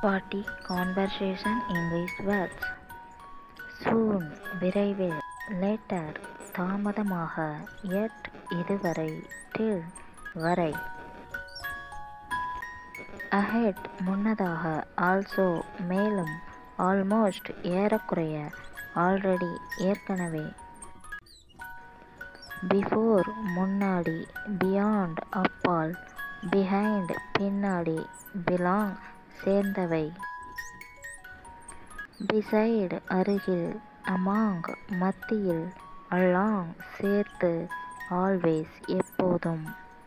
Party conversation English words soon விரைவில் later தாமதமாக yet இதுவரை till வரை ahead முன்னதாக also மேலும் almost ஏறக்குறைய already ஏற்கனவே பிஃபோர் முன்னாடி பியாண்ட் அப்பால் பிஹைண்ட் பின்னாடி பிலாங் சேர்ந்தவை பிசைடு அருகில் அமாங் மத்தியில் அலாங் சேர்த்து ஆல்வேஸ் எப்போதும்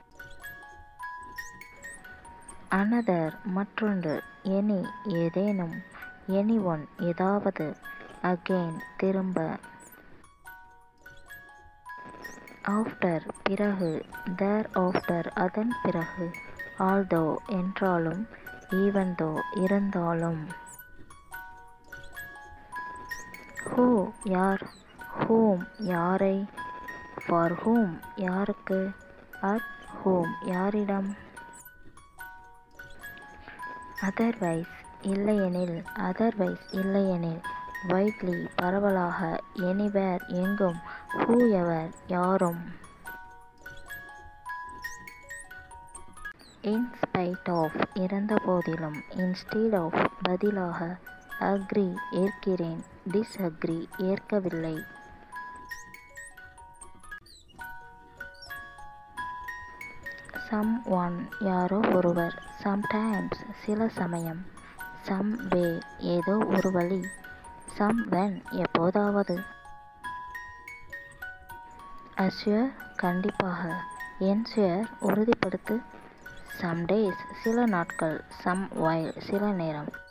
அனதர் மற்றொன்று எனி ஏதேனும் எனி ஒன் ஏதாவது அகெயின் திரும்ப ஆஃப்டர் பிறகு தேர் ஆஃப்டர் அதன் பிறகு ஆல்தோ என்றாலும் ஈவன்தோ இருந்தாலும் ஹூ யார் ஹூம் யாரை ஃபார் ஹூம் யாருக்கு அட் ஹூம் யாரிடம் அதர்வைஸ் இல்லையெனில் அதர்வைஸ் இல்லையெனில் வைட்லி பரவலாக எனிவேர் எங்கும் ஹூ எவர் யாரும் இன்ஸ்பைட் ஆஃப் இருந்தபோதிலும் இன்ஸ்டீட் ஆஃப் பதிலாக அக்ரி ஏற்கிறேன் டிஸ்அக்ரி ஏற்கவில்லை சம் ஒன் யாரோ ஒருவர் சம்டைம்ஸ் சில சமயம் சம் வே ஏதோ ஒரு வழி சம் வென் எப்போதாவது அஷ்யூர் கண்டிப்பாக என்ஷுயர் உறுதிப்படுத்து சம் டேஸ் சில நாட்கள் சம் வைல் சில நேரம்